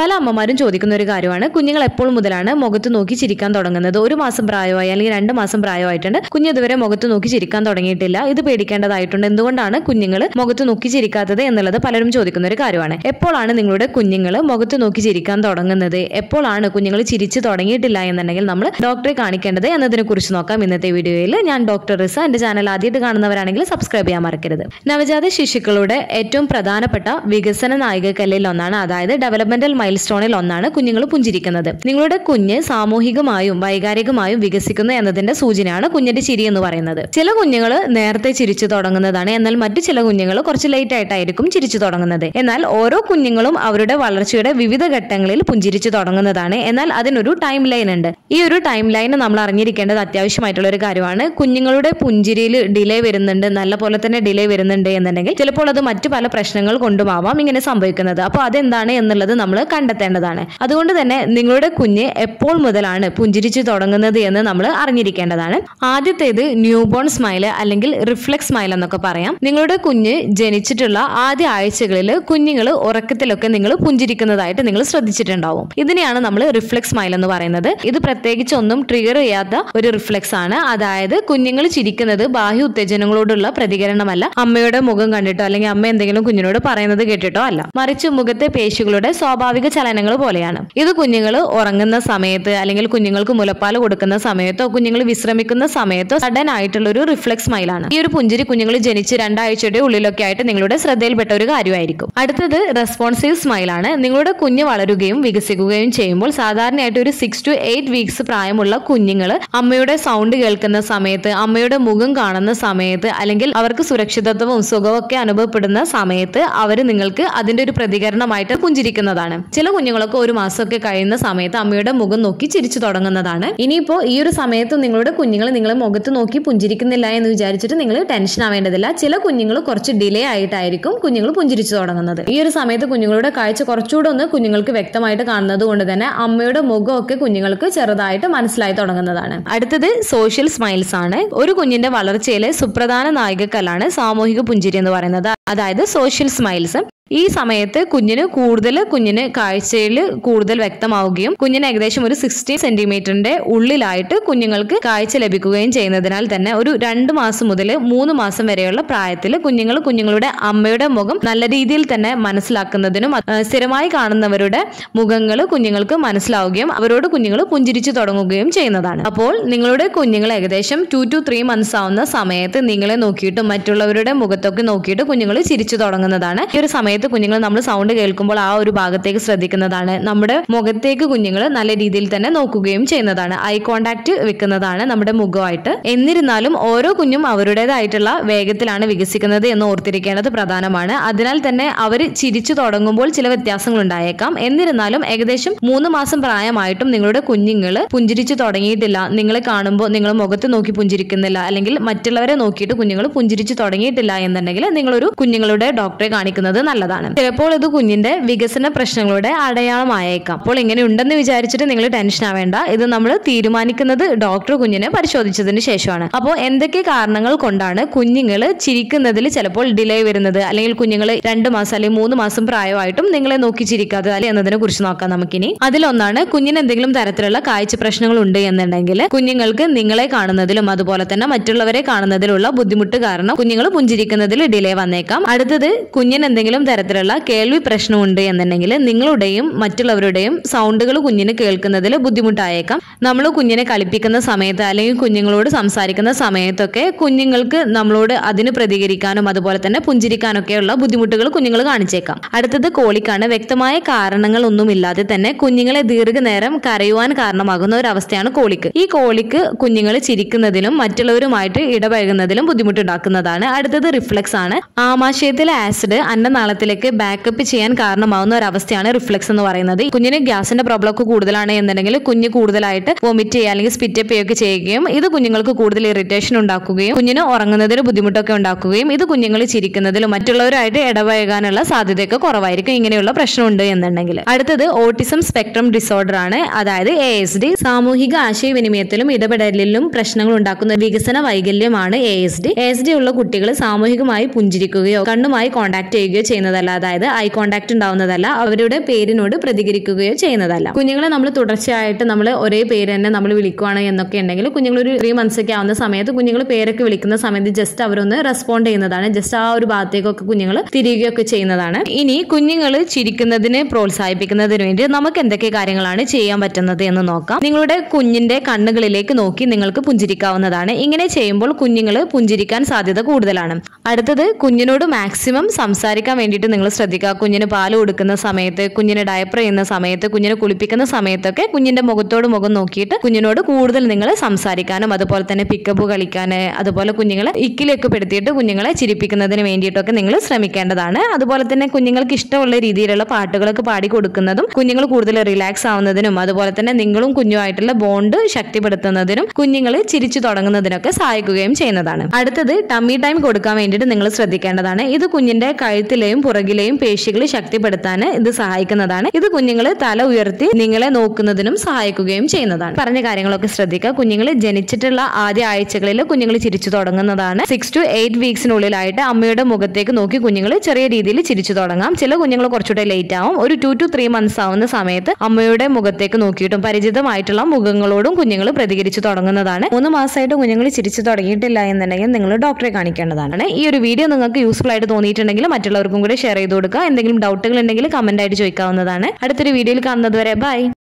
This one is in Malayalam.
പല അമ്മമാരും ചോദിക്കുന്ന ഒരു കാര്യമാണ് കുഞ്ഞുങ്ങൾ എപ്പോൾ മുതലാണ് മുഖത്ത് നോക്കി ചിരിക്കാൻ തുടങ്ങുന്നത് ഒരു മാസം പ്രായമായി അല്ലെങ്കിൽ രണ്ട് മാസം പ്രായമായിട്ടുണ്ട് കുഞ്ഞ് ഇതുവരെ മുഖത്ത് നോക്കി ചിരിക്കാൻ തുടങ്ങിയിട്ടില്ല ഇത് പേടിക്കേണ്ടതായിട്ടുണ്ട് എന്തുകൊണ്ടാണ് കുഞ്ഞുങ്ങൾ മുഖത്ത് നോക്കി ചിരിക്കാത്തത് എന്നുള്ളത് പലരും ചോദിക്കുന്ന ഒരു കാര്യമാണ് എപ്പോഴാണ് നിങ്ങളുടെ കുഞ്ഞുങ്ങൾ മുഖത്ത് നോക്കി ചിരിക്കാൻ തുടങ്ങുന്നത് എപ്പോഴാണ് കുഞ്ഞുങ്ങൾ ചിരിച്ചു തുടങ്ങിയിട്ടില്ല എന്നുണ്ടെങ്കിൽ നമ്മൾ ഡോക്ടറെ കാണിക്കേണ്ടത് എന്നതിനെ കുറിച്ച് നോക്കാം ഇന്നത്തെ വീഡിയോയിൽ ഞാൻ ഡോക്ടർ റിസ എന്റെ ചാനൽ ആദ്യമായിട്ട് കാണുന്നവരാണെങ്കിൽ സബ്സ്ക്രൈബ് ചെയ്യാൻ മറക്കരുത് നവജാത ശിശുക്കളുടെ ഏറ്റവും പ്രധാനപ്പെട്ട വികസന നായികക്കല്ലിൽ ഒന്നാണ് അതായത് ഡെവലപ്മെന്റൽ മൈൽ സ്റ്റോണിൽ ഒന്നാണ് കുഞ്ഞുങ്ങൾ പുഞ്ചിരിക്കുന്നത് നിങ്ങളുടെ കുഞ്ഞ് സാമൂഹികമായും വൈകാരികമായും വികസിക്കുന്നു എന്നതിന്റെ സൂചനയാണ് കുഞ്ഞിന്റെ ചിരി എന്ന് പറയുന്നത് ചില കുഞ്ഞുങ്ങൾ നേരത്തെ ചിരിച്ചു തുടങ്ങുന്നതാണ് എന്നാൽ മറ്റു ചില കുഞ്ഞുങ്ങൾ കുറച്ച് ലേറ്റ് ആയിട്ടായിരിക്കും ചിരിച്ചു തുടങ്ങുന്നത് എന്നാൽ ഓരോ കുഞ്ഞുങ്ങളും അവരുടെ വളർച്ചയുടെ വിവിധ ഘട്ടങ്ങളിൽ പുഞ്ചിരിച്ചു തുടങ്ങുന്നതാണ് എന്നാൽ അതിനൊരു ടൈം ലൈൻ ഉണ്ട് ഈ ഒരു ടൈം ലൈൻ നമ്മൾ അറിഞ്ഞിരിക്കേണ്ടത് അത്യാവശ്യമായിട്ടുള്ള ഒരു കാര്യമാണ് കുഞ്ഞുങ്ങളുടെ പുഞ്ചിരിയിൽ ഡിലേ വരുന്നുണ്ട് നല്ല പോലെ തന്നെ ഡിലേ വരുന്നുണ്ട് എന്നുണ്ടെങ്കിൽ ചിലപ്പോൾ അത് മറ്റു പല പ്രശ്നങ്ങൾ കൊണ്ടുമാവാം ഇങ്ങനെ സംഭവിക്കുന്നത് അപ്പോൾ അതെന്താണ് എന്നുള്ളത് നമ്മൾ കണ്ടെത്തേണ്ടതാണ് അതുകൊണ്ട് തന്നെ നിങ്ങളുടെ കുഞ്ഞ് എപ്പോൾ മുതലാണ് പുഞ്ചിരിച്ചു തുടങ്ങുന്നത് എന്ന് നമ്മൾ അറിഞ്ഞിരിക്കേണ്ടതാണ് ആദ്യത്തേത് ന്യൂബോൺ സ്മൈൽ അല്ലെങ്കിൽ റിഫ്ലെക്സ് സ്മൈൽ എന്നൊക്കെ പറയാം നിങ്ങളുടെ കുഞ്ഞ് ജനിച്ചിട്ടുള്ള ആദ്യ ആഴ്ചകളിൽ കുഞ്ഞുങ്ങൾ ഉറക്കത്തിലൊക്കെ നിങ്ങൾ പുഞ്ചിരിക്കുന്നതായിട്ട് നിങ്ങൾ ശ്രദ്ധിച്ചിട്ടുണ്ടാവും ഇതിനെയാണ് നമ്മൾ റിഫ്ലെക്സ് സ്മൈൽ എന്ന് പറയുന്നത് ഇത് പ്രത്യേകിച്ച് ഒന്നും ട്രിഗർ ചെയ്യാത്ത ഒരു റിഫ്ലെക്സ് ആണ് അതായത് കുഞ്ഞുങ്ങൾ ചിരിക്കുന്നത് ബാഹ്യ ഉത്തേജനങ്ങളോടുള്ള പ്രതികരണമല്ല അമ്മയുടെ മുഖം കണ്ടിട്ടോ അല്ലെങ്കിൽ അമ്മ എന്തെങ്കിലും കുഞ്ഞിനോട് പറയുന്നത് കേട്ടിട്ടോ അല്ല മറിച്ച് മുഖത്തെ പേശികളുടെ സ്വാഭാവിക ചലനങ്ങൾ പോലെയാണ് ഇത് കുഞ്ഞുങ്ങൾ ഉറങ്ങുന്ന സമയത്ത് അല്ലെങ്കിൽ കുഞ്ഞുങ്ങൾക്ക് മുലപ്പാൽ കൊടുക്കുന്ന സമയത്തോ കുഞ്ഞുങ്ങൾ വിശ്രമിക്കുന്ന സമയത്തോ സഡൻ ആയിട്ടുള്ള ഒരു റിഫ്ലെക്സ് സ്മൈലാണ് ഈ ഒരു പുഞ്ചിരി കുഞ്ഞുങ്ങൾ ജനിച്ച് രണ്ടാഴ്ചയുടെ ഉള്ളിലൊക്കെ ആയിട്ട് നിങ്ങളുടെ ശ്രദ്ധയിൽപ്പെട്ട ഒരു കാര്യമായിരിക്കും അടുത്തത് റെസ്പോൺസീവ് സ്മൈലാണ് നിങ്ങളുടെ കുഞ്ഞ് വളരുകയും വികസിക്കുകയും ചെയ്യുമ്പോൾ സാധാരണയായിട്ട് ഒരു സിക്സ് ടു എയ്റ്റ് വീക്സ് പ്രായമുള്ള കുഞ്ഞുങ്ങൾ അമ്മയുടെ സൗണ്ട് കേൾക്കുന്ന സമയത്ത് അമ്മയുടെ മുഖം കാണുന്ന സമയത്ത് അല്ലെങ്കിൽ അവർക്ക് സുരക്ഷിതത്വവും സുഖവും ഒക്കെ അനുഭവപ്പെടുന്ന സമയത്ത് അവർ നിങ്ങൾക്ക് അതിന്റെ ഒരു പ്രതികരണമായിട്ട് പുഞ്ചിരിക്കുന്നതാണ് ചില കുഞ്ഞുങ്ങളൊക്കെ ഒരു മാസമൊക്കെ കഴിയുന്ന സമയത്ത് അമ്മയുടെ മുഖം നോക്കി ചിരിച്ചു തുടങ്ങുന്നതാണ് ഇനിയിപ്പോ ഈ ഒരു സമയത്ത് നിങ്ങളുടെ കുഞ്ഞുങ്ങൾ നിങ്ങളെ മുഖത്ത് നോക്കി പുഞ്ചിരിക്കുന്നില്ല എന്ന് വിചാരിച്ചിട്ട് നിങ്ങൾ ടെൻഷൻ ആവേണ്ടതില്ല ചില കുഞ്ഞുങ്ങൾ കുറച്ച് ഡിലേ ആയിട്ടായിരിക്കും കുഞ്ഞുങ്ങൾ പുഞ്ചിരിച്ചു തുടങ്ങുന്നത് ഈ ഒരു സമയത്ത് കുഞ്ഞുങ്ങളുടെ കാഴ്ച കുറച്ചുകൂടെ ഒന്ന് കുഞ്ഞുങ്ങൾക്ക് വ്യക്തമായിട്ട് കാണുന്നത് കൊണ്ട് തന്നെ അമ്മയുടെ മുഖമൊക്കെ കുഞ്ഞുങ്ങൾക്ക് ചെറുതായിട്ട് മനസ്സിലായി തുടങ്ങുന്നതാണ് അടുത്തത് സോഷ്യൽ സ്മൈൽസ് ആണ് ഒരു കുഞ്ഞിന്റെ വളർച്ചയിലെ സുപ്രധാന നായികക്കല്ലാണ് സാമൂഹിക പുഞ്ചിരി എന്ന് പറയുന്നത് അതായത് സോഷ്യൽ സ്മൈൽസ് ഈ സമയത്ത് കുഞ്ഞിന് കൂടുതൽ കുഞ്ഞിന് കാഴ്ചയിൽ കൂടുതൽ വ്യക്തമാവുകയും കുഞ്ഞിന് ഏകദേശം ഒരു സിക്സ്റ്റി സെന്റിമീറ്ററിന്റെ ഉള്ളിലായിട്ട് കുഞ്ഞുങ്ങൾക്ക് കാഴ്ച ലഭിക്കുകയും ചെയ്യുന്നതിനാൽ തന്നെ ഒരു രണ്ട് മാസം മുതൽ മൂന്ന് മാസം വരെയുള്ള പ്രായത്തിൽ കുഞ്ഞുങ്ങൾ കുഞ്ഞുങ്ങളുടെ അമ്മയുടെ മുഖം നല്ല രീതിയിൽ തന്നെ മനസ്സിലാക്കുന്നതിനും ആ, സ്ഥിരമായി കാണുന്നവരുടെ മുഖങ്ങൾ കുഞ്ഞുങ്ങൾക്ക് മനസ്സിലാവുകയും അവരോട് കുഞ്ഞുങ്ങൾ പുഞ്ചിരിച്ചു തുടങ്ങുകയും ചെയ്യുന്നതാണ് അപ്പോൾ നിങ്ങളുടെ കുഞ്ഞുങ്ങൾ ഏകദേശം ടു ടു ത്രീ മന്ത്സ് ആവുന്ന സമയത്ത് നിങ്ങളെ നോക്കിയിട്ടും മറ്റുള്ളവരുടെ മുഖത്തൊക്കെ നോക്കിയിട്ട് കുഞ്ഞുങ്ങൾ ചിരിച്ചു തുടങ്ങുന്നതാണ് ഈ ഒരു സമയത്ത് കുഞ്ഞുങ്ങൾ നമ്മൾ സൗണ്ട് കേൾക്കുമ്പോൾ ആ ഒരു ഭാഗത്തേക്ക് ശ്രദ്ധിക്കുന്നതാണ് നമ്മുടെ മുഖത്തേക്ക് കുഞ്ഞുങ്ങൾ നല്ല രീതിയിൽ തന്നെ നോക്കുകയും ചെയ്യുന്നതാണ് ഐ കോണ്ടാക്ട് വെക്കുന്നതാണ് നമ്മുടെ മുഖമായിട്ട് എന്നിരുന്നാലും ഓരോ കുഞ്ഞും അവരുടേതായിട്ടുള്ള വേഗത്തിലാണ് വികസിക്കുന്നത് എന്ന് ഓർത്തിരിക്കേണ്ടത് പ്രധാനമാണ് അതിനാൽ തന്നെ അവർ ചിരിച്ചു തുടങ്ങുമ്പോൾ ചില വ്യത്യാസങ്ങൾ ഉണ്ടായേക്കാം എന്നിരുന്നാലും ഏകദേശം മൂന്ന് മാസം പ്രായമായിട്ടും നിങ്ങളുടെ കുഞ്ഞുങ്ങൾ പുഞ്ചിരിച്ചു തുടങ്ങിയിട്ടില്ല നിങ്ങളെ കാണുമ്പോൾ നിങ്ങൾ മുഖത്ത് നോക്കി പുഞ്ചിരിക്കുന്നില്ല അല്ലെങ്കിൽ മറ്റുള്ളവരെ നോക്കിയിട്ട് കുഞ്ഞുങ്ങൾ പുഞ്ചിരിച്ചു തുടങ്ങിയിട്ടില്ല എന്നുണ്ടെങ്കിൽ നിങ്ങളൊരു കുഞ്ഞുങ്ങളുടെ ഡോക്ടറെ കാണിക്കുന്നത് നല്ലതാണ് ചിലപ്പോൾ ഇത് കുഞ്ഞിന്റെ വികസന പ്രശ്നങ്ങളുടെ അടയാളമായേക്കാം അപ്പോൾ ഇങ്ങനെ ഉണ്ടെന്ന് വിചാരിച്ചിട്ട് നിങ്ങൾ ടെൻഷൻ ആവേണ്ട ഇത് നമ്മൾ തീരുമാനിക്കുന്നത് ഡോക്ടർ കുഞ്ഞിനെ പരിശോധിച്ചതിന് ശേഷമാണ് അപ്പോൾ എന്തൊക്കെ കാരണങ്ങൾ കൊണ്ടാണ് കുഞ്ഞുങ്ങൾ ചിരിക്കുന്നതിൽ ചിലപ്പോൾ ഡിലേ വരുന്നത് അല്ലെങ്കിൽ കുഞ്ഞുങ്ങൾ രണ്ട് മാസം അല്ലെങ്കിൽ മൂന്ന് മാസം പ്രായമായിട്ടും നിങ്ങളെ നോക്കി ചിരിക്കാതെ അല്ലെ എന്നതിനെ കുറിച്ച് നോക്കാം നമുക്കിനി അതിലൊന്നാണ് കുഞ്ഞിന് എന്തെങ്കിലും തരത്തിലുള്ള കാഴ്ച പ്രശ്നങ്ങൾ ഉണ്ട് എന്നുണ്ടെങ്കിൽ കുഞ്ഞുങ്ങൾക്ക് നിങ്ങളെ കാണുന്നതിലും അതുപോലെ തന്നെ മറ്റുള്ളവരെ കാണുന്നതിലുള്ള ബുദ്ധിമുട്ട് കാരണം കുഞ്ഞുങ്ങൾ പുഞ്ചിരിക്കുന്നതിൽ ഡിലേ വന്നേക്കാം അടുത്തത് കുഞ്ഞിന് എന്തെങ്കിലും തരത്തിലുള്ള കേൾവി പ്രശ്നമുണ്ട് എന്നുണ്ടെങ്കിൽ നിങ്ങളുടെയും മറ്റുള്ളവരുടെയും സൗണ്ടുകൾ കുഞ്ഞിന് കേൾക്കുന്നതിൽ ബുദ്ധിമുട്ടായേക്കാം നമ്മൾ കുഞ്ഞിനെ കളിപ്പിക്കുന്ന സമയത്ത് അല്ലെങ്കിൽ കുഞ്ഞുങ്ങളോട് സംസാരിക്കുന്ന സമയത്തൊക്കെ കുഞ്ഞുങ്ങൾക്ക് നമ്മളോട് അതിന് പ്രതികരിക്കാനും അതുപോലെ തന്നെ പുഞ്ചിരിക്കാനൊക്കെയുള്ള ബുദ്ധിമുട്ടുകൾ കുഞ്ഞുങ്ങൾ കാണിച്ചേക്കാം അടുത്തത് കോളിക്കാണ് വ്യക്തമായ കാരണങ്ങൾ ഒന്നുമില്ലാതെ തന്നെ കുഞ്ഞുങ്ങളെ ദീർഘനേരം കരയുവാൻ കാരണമാകുന്ന ഒരു അവസ്ഥയാണ് കോളിക്ക് ഈ കോളിക്ക് കുഞ്ഞുങ്ങൾ ചിരിക്കുന്നതിലും മറ്റുള്ളവരുമായിട്ട് ഇടപഴകുന്നതിലും ബുദ്ധിമുട്ടുണ്ടാക്കുന്നതാണ് അടുത്തത് റിഫ്ലക്സ് ആണ് ആമാശയത്തിലെ ആസിഡ് അന്നനാളത്തിലേക്ക് ബാക്കപ്പ് ചെയ്യാൻ കാരണമാവുന്ന ഒരു അവസ്ഥയാണ് റിഫ്ലക്സ് എന്ന് പറയുന്നത് കുഞ്ഞിന് ഗ്യാസിന്റെ പ്രോബ്ലം ഒക്കെ കൂടുതലാണ് എന്നുണ്ടെങ്കിൽ കുഞ്ഞ് കൂടുതലായിട്ട് വൊമിറ്റ് ചെയ്യുക അല്ലെങ്കിൽ സ്പിറ്റപ്പ് ചെയ്യുകയൊക്കെ ചെയ്യുകയും ഇത് കുഞ്ഞുങ്ങൾക്ക് കൂടുതൽ ഇറിറ്റേഷൻ ഉണ്ടാക്കുകയും കുഞ്ഞിന് ഉറങ്ങുന്നതിന് ബുദ്ധിമുട്ടൊക്കെ ഉണ്ടാക്കുകയും ഇത് കുഞ്ഞുങ്ങൾ ചിരിക്കുന്നതിലും മറ്റുള്ളവരുമായിട്ട് ഇടപഴകാനുള്ള സാധ്യതയൊക്കെ കുറവായിരിക്കും ഇങ്ങനെയുള്ള പ്രശ്നമുണ്ട് എന്നുണ്ടെങ്കിൽ അടുത്തത് ഓട്ടിസം സ്പെക്ട്രം ഡിസോർഡർ ആണ് അതായത് എ എസ് ഡി സാമൂഹിക ആശയവിനിമയത്തിലും ഇടപെടലിലും പ്രശ്നങ്ങൾ ഉണ്ടാക്കുന്ന വികസന വൈകല്യമാണ് A S D A S D ഉള്ള കുട്ടികൾ സാമൂഹികമായി പുഞ്ചിരിക്കുകയോ കണ്ണുമായി കോണ്ടാക്ട് ചെയ്യുകയോ ചെയ്യുന്നത് ചെയ്യുന്നതല്ല അതായത് ഐ കോണ്ടാക്ട് ഉണ്ടാവുന്നതല്ല അവരുടെ പേരിനോട് പ്രതികരിക്കുകയോ ചെയ്യുന്നതല്ല കുഞ്ഞുങ്ങളെ നമ്മൾ തുടർച്ചയായിട്ട് നമ്മൾ ഒരേ പേര് തന്നെ നമ്മൾ വിളിക്കുകയാണ് എന്നൊക്കെ ഉണ്ടെങ്കിൽ കുഞ്ഞുങ്ങൾ ഒരു ത്രീ മന്ത്സ് ഒക്കെ ആവുന്ന സമയത്ത് കുഞ്ഞുങ്ങൾ പേരൊക്കെ വിളിക്കുന്ന സമയത്ത് ജസ്റ്റ് അവരൊന്ന് റെസ്പോണ്ട് ചെയ്യുന്നതാണ് ജസ്റ്റ് ആ ഒരു ഭാഗത്തേക്കൊക്കെ കുഞ്ഞുങ്ങൾ തിരികുകയൊക്കെ ചെയ്യുന്നതാണ് ഇനി കുഞ്ഞുങ്ങൾ ചിരിക്കുന്നതിനെ പ്രോത്സാഹിപ്പിക്കുന്നതിന് വേണ്ടി നമുക്ക് എന്തൊക്കെ കാര്യങ്ങളാണ് ചെയ്യാൻ പറ്റുന്നത് എന്ന് നോക്കാം നിങ്ങളുടെ കുഞ്ഞിന്റെ കണ്ണുകളിലേക്ക് നോക്കി നിങ്ങൾക്ക് പുഞ്ചിരിക്കാവുന്നതാണ് ഇങ്ങനെ ചെയ്യുമ്പോൾ കുഞ്ഞുങ്ങൾ പുഞ്ചിരിക്കാൻ സാധ്യത കൂടുതലാണ് അടുത്തത് കുഞ്ഞിനോട് മാക്സിമം സംസാരിക്കാൻ വേണ്ടിയിട്ട് നിങ്ങൾ ശ്രദ്ധിക്കുക കുഞ്ഞിന് പാല് കൊടുക്കുന്ന സമയത്ത് കുഞ്ഞിന് ഡയപ്പർ ചെയ്യുന്ന സമയത്ത് കുഞ്ഞിനെ കുളിപ്പിക്കുന്ന സമയത്തൊക്കെ കുഞ്ഞിന്റെ മുഖത്തോട് മുഖം നോക്കിയിട്ട് കുഞ്ഞിനോട് കൂടുതൽ നിങ്ങൾ സംസാരിക്കാനും അതുപോലെ തന്നെ പിക്കപ്പ് കളിക്കാൻ അതുപോലെ കുഞ്ഞുങ്ങളെ ഇക്കിലൊക്കെ പെടുത്തിയിട്ട് കുഞ്ഞുങ്ങളെ ചിരിപ്പിക്കുന്നതിന് വേണ്ടിയിട്ടൊക്കെ നിങ്ങൾ ശ്രമിക്കേണ്ടതാണ് അതുപോലെ തന്നെ കുഞ്ഞുങ്ങൾക്ക് ഇഷ്ടമുള്ള രീതിയിലുള്ള പാട്ടുകളൊക്കെ പാടി കൊടുക്കുന്നതും കുഞ്ഞുങ്ങൾ കൂടുതൽ റിലാക്സ് ആവുന്നതിനും അതുപോലെ തന്നെ നിങ്ങളും കുഞ്ഞുമായിട്ടുള്ള ബോണ്ട് ശക്തിപ്പെടുത്തുന്നതിനും കുഞ്ഞുങ്ങൾ ചിരിച്ചു തുടങ്ങുന്നതിനൊക്കെ സഹായിക്കുകയും ചെയ്യുന്നതാണ് അടുത്തത് ടമ്മി ടൈം കൊടുക്കാൻ വേണ്ടിയിട്ട് നിങ്ങൾ ശ്രദ്ധിക്കേണ്ടതാണ് ഇത് കുഞ്ഞിന്റെ കഴുത്തിലെയും പുറകിലെയും പേശികൾ ശക്തിപ്പെടുത്താൻ ഇത് സഹായിക്കുന്നതാണ് ഇത് കുഞ്ഞുങ്ങൾ തല ഉയർത്തി നിങ്ങളെ നോക്കുന്നതിനും സഹായിക്കുകയും ചെയ്യുന്നതാണ് പറഞ്ഞ കാര്യങ്ങളൊക്കെ ശ്രദ്ധിക്കുക കുഞ്ഞുങ്ങൾ ജനിച്ചിട്ടുള്ള ആദ്യ ആഴ്ചകളിൽ കുഞ്ഞുങ്ങൾ ചിരിച്ചു തുടങ്ങുന്നതാണ് സിക്സ് ടു എയ്റ്റ് വീക്സിനുള്ളിലായിട്ട് അമ്മയുടെ മുഖത്തേക്ക് നോക്കി കുഞ്ഞുങ്ങൾ ചെറിയ രീതിയിൽ ചിരിച്ചു തുടങ്ങാം ചില കുഞ്ഞുങ്ങൾ കുറച്ചുകൂടെ ലേറ്റ് ആവും ഒരു ടു ടു ത്രീ മന്ത്സ് ആവുന്ന സമയത്ത് അമ്മയുടെ മുഖത്തേക്ക് നോക്കിയിട്ടും പരിചിതമായിട്ടുള്ള മുഖങ്ങളോടും കുഞ്ഞുങ്ങൾ പ്രതികരിച്ചു തുടങ്ങുന്നതാണ് മൂന്ന് മാസമായിട്ട് കുഞ്ഞുങ്ങൾ ചിരിച്ചു തുടങ്ങിയിട്ടില്ല എന്നുണ്ടെങ്കിൽ നിങ്ങൾ ഡോക്ടറെ കാണിക്കേണ്ടതാണ് ഈ ഒരു വീഡിയോ നിങ്ങൾക്ക് യൂസ്ഫുൾ ആയിട്ട് തോന്നിയിട്ടുണ്ടെങ്കിൽ മറ്റുള്ളവർക്കും കൂടി ഷെയർ ചെയ്ത് കൊടുക്കുക എന്തെങ്കിലും ഡൗട്ടുകൾ ഉണ്ടെങ്കിൽ കമന്റ് ആയിട്ട് ചോദിക്കാവുന്നതാണ് അടുത്തൊരു വീഡിയോയിൽ കാണുന്നത് വരെ ബൈ